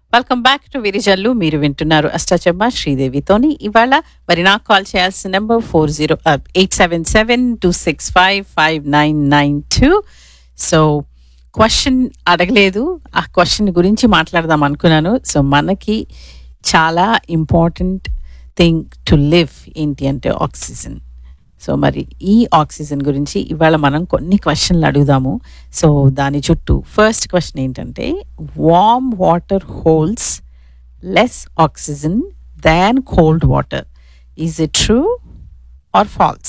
Welcome back to విరిజల్లు మీరు వింటున్నారు అష్టచమ్మ శ్రీదేవితోని ఇవాళ మరి నాకు కాల్ చేయాల్సిన number four zero eight seven seven two six five five nine nine two so question అడగలేదు ఆ క్వశ్చన్ గురించి మాట్లాడదాం అనుకున్నాను సో మనకి చాలా ఇంపార్టెంట్ థింగ్ టు లివ్ ఏంటి అంటే ఆక్సిజన్ సో మరి ఈ ఆక్సిజన్ గురించి ఇవాళ మనం కొన్ని క్వశ్చన్లు అడుగుదాము సో దాని చుట్టూ ఫస్ట్ క్వశ్చన్ ఏంటంటే warm water holds less oxygen than cold water is it true or false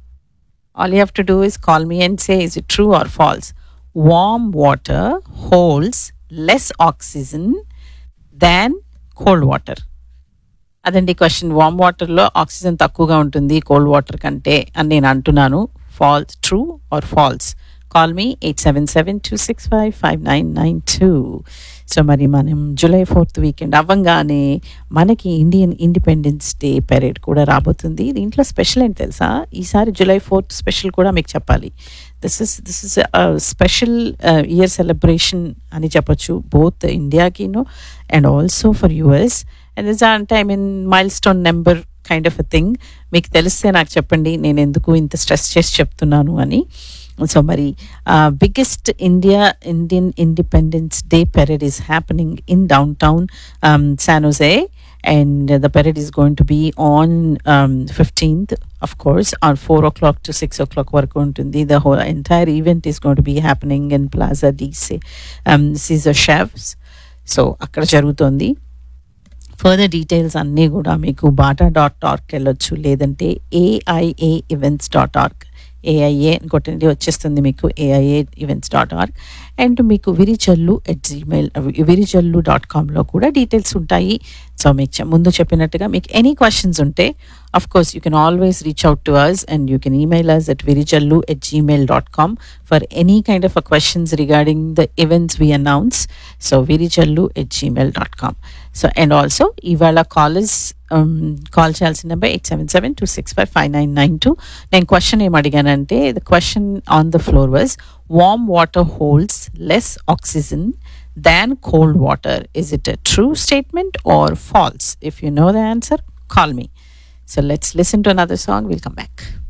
all you have to do is call me and say is it true or false warm water holds less oxygen than cold water అదండి question warm వాటర్లో oxygen తక్కువగా ఉంటుంది cold water కంటే అని నేను అంటున్నాను false true or false call me eight seven seven two six five five nine nine two so మరి మనం జూలై ఫోర్త్ వీకెండ్ అవ్వంగానే మనకి ఇండియన్ ఇండిపెండెన్స్ డే పెరేడ్ కూడా రాబోతుంది దీంట్లో స్పెషల్ ఏంటి తెలుసా ఈసారి జూలై ఫోర్త్ స్పెషల్ కూడా మీకు చెప్పాలి this is this is special year celebration అని చెప్పొచ్చు బోత్ ఇండియాకిను and also for US and this అంటే I mean milestone number kind of a thing మీకు తెలిస్తే నాకు చెప్పండి నేను ఎందుకు ఇంత స్ట్రెస్ చేసి చెప్తున్నాను అని సో మరి biggest India Indian Independence Day parade is happening in downtown San Jose and the parade is going to be on um, 15th of course on 4 o'clock to 6 o'clock వరకు ఉంటుంది the whole entire event is going to be happening in plaza dc um, caesar chefs so అక్కడ జరుగుతోంది further details అన్నీ కూడా మీకు Bata dot org వెళ్ళొచ్చు లేదంటే AIA events dot org AIA కొట్టండి వచ్చేస్తుంది మీకు AIA events dot org and మీకు Virichallu at Gmail Virichallu dot కామ్లో కూడా డీటెయిల్స్ ఉంటాయి సో మీకు చె- ముందు చెప్పినట్టుగా మీకు ఎనీ క్వశ్చన్స్ ఉంటే of course you can always reach out to us and you can email us at Virichallu at Gmail dot com for any kind of uh questions regarding the events we announce so Virichallu at Gmail dot com so and also ఇవాళ college call చేయాల్సిన number eight seven seven two six five five nine nine two నేను question ఏం అడిగానంటే the question on the floor was warm water holds less oxygen than cold water. Is it a true statement or false? If you know the answer, call me. So let's listen to another song. We'll come back.